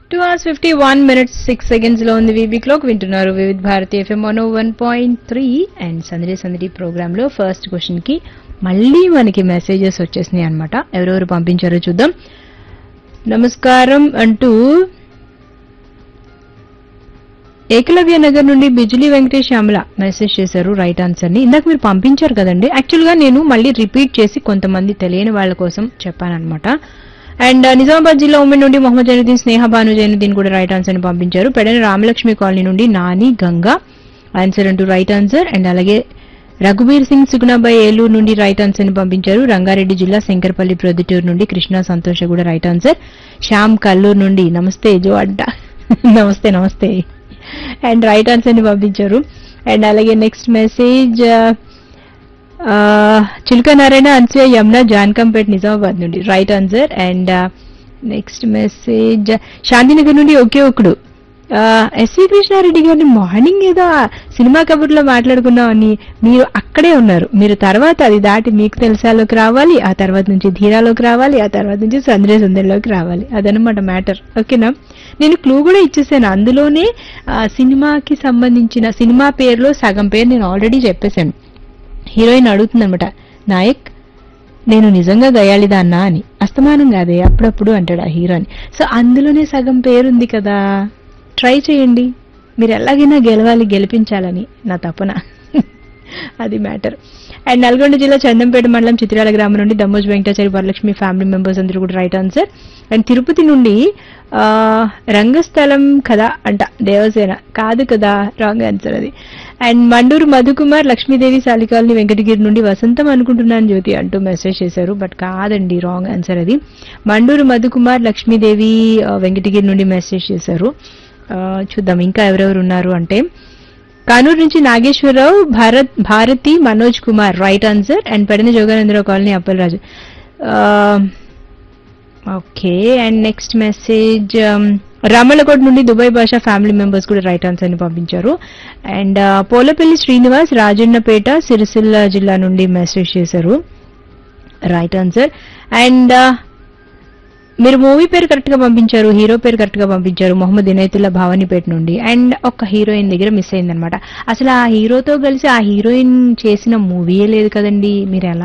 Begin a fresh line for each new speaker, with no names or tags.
two hours fifty one minutes six seconds లో ఉంది VB clock వింటున్నారు Vividh Bharati FM one one point three and సందడి సందడి ప్రోగ్రామ్ లో ఫస్ట్ క్వశ్చన్ కి మళ్ళీ మనకి మెసేజెస్ వచ్చేసినాయి అనమాట ఎవరెవరు పంపించారో చూద్దాం నమస్కారం అంటూ ఏకలవ్య నగర్ నుండి బిజులి వెంకటేష్ శ్యామల మెసేజ్ చేశారు రైట్ ఆన్సర్ ని ఇందాక మీరు పంపించారు కదండి యాక్చువల్ గా నేను మళ్ళీ రిపీట్ చేసి కొంతమంది తెలియని వాళ్ళ కోసం చెప్పానన్నమాట అండ్ నిజామాబాద్ జిల్లా ఉమెన్ నుండి మొహమ్మద్ జైనుద్దీన్ స్నేహ భాను జైనుద్దీన్ కూడా రైట్ ఆన్సర్ ని పంపించారు పెడన రామలక్ష్మి కాలనీ నుండి నాని గంగా ఆన్సర్ అంటూ రైట్ ఆన్సర్ అండ్ అలాగే రఘుబీర్ సింగ్ సుగుణాబాయ్ ఏలూరు నుండి రైట్ ఆన్సర్ ని పంపించారు రంగారెడ్డి జిల్లా శంకర్పల్లి ప్రొద్దుటూరు నుండి కృష్ణా సంతోష కూడా రైట్ ఆన్సర్ శ్యామ్ కల్లూరు నుండి నమస్తే జో అడ్డ నమస్తే నమస్తే అండ్ రైట్ ఆన్సర్ ని పంపించారు అండ్ అలాగే నెక్స్ట్ మెసేజ్ చిలుక నారాయణ అన్సూయ యమున జాన్కంపేట్ నిజామాబాద్ నుండి right answer and next message Shantinagar నుండి ఒకే ఒకడు ఎస్వి కృష్ణారెడ్డి గారిని మార్నింగ్ ఏదో ఆ సినిమా కబుర్లో మాట్లాడుకున్నామని మీరు అక్కడే ఉన్నారు మీరు తర్వాత అది దాటి మీకు తెలిసాలోకి రావాలి ఆ తర్వాత నుంచి ధీరాలోకి రావాలి ఆ తర్వాత నుంచి సంద్రే సుందరిలోకి రావాలి అదనమాట మ్యాటర్ ఓకేనా నేను క్లూ కూడా ఇచ్చేసాను అందులోనే ఆ, సినిమాకి సంబంధించిన సినిమా పేరులో సగం పేరు నేను ఆల్రెడీ చెప్పేశాను హీరోయిన్ అడుగుతుందనమాట నాయక్ నేను నిజంగా గయాళిదాన్నా అని అస్తమానం కాదే అప్పుడప్పుడు అంటాడు ఆ హీరోని సో అందులోనే సగం పేరుంది కదా ట్రై చేయండి మీరు ఎలాగైనా గెలవాలి గెలిపించాలని నా తపన అది మ్యాటర్ అండ్ నల్గొండ జిల్లా చందంపేట మండలం చిత్రాల గ్రామం నుండి దమ్మోజ్ వెంకటాచారి వరలక్ష్మి ఫ్యామిలీ మెంబర్స్ అందరూ కూడా రైట్ ఆన్సర్ అండ్ తిరుపతి నుండి ఆ, రంగస్థలం కదా అంట దేవసేన కాదు కదా రాంగ్ ఆన్సర్ అది అండ్ మండూరు మధుకుమార్ లక్ష్మీదేవి సాలికాలని వెంకటగిరి నుండి వసంతం అనుకుంటున్నాను జ్యోతి అంటూ మెసేజ్ చేశారు బట్ కాదండి రాంగ్ ఆన్సర్ అది మండూరు మధుకుమార్ లక్ష్మీదేవి ఆ, వెంకటగిరి నుండి మెసేజ్ చేశారు ఆ, చూద్దాం ఇంకా ఎవరెవరు ఉన్నారు అంటే కానూరు నుంచి Nageswararao Bharat Bharati Manoj Kumar right answer and Pedana Joganandarao colony Appalaraju okay and next message Ramalakot నుండి దుబాయ్ భాష ఫ్యామిలీ మెంబర్స్ కూడా రైట్ ఆన్సర్ ని పంపించారు అండ్ పోలపల్లి శ్రీనివాస్ రాజన్నపేట సిరిసిల్ల జిల్లా నుండి మెసేజ్ చేశారు రైట్ ఆన్సర్ అండ్ మీరు మూవీ పేరు కరెక్ట్ గా పంపించారు హీరో పేరు కరెక్ట్ గా పంపించారు మొహమ్మద్ ఇనైతుల్లా భవానీపేట నుండి అండ్ ఒక హీరోయిన్ దగ్గర మిస్ అయిందనమాట అసలు ఆ హీరోతో కలిసి ఆ హీరోయిన్ చేసిన మూవీయే లేదు కదండి మీరు ఎలా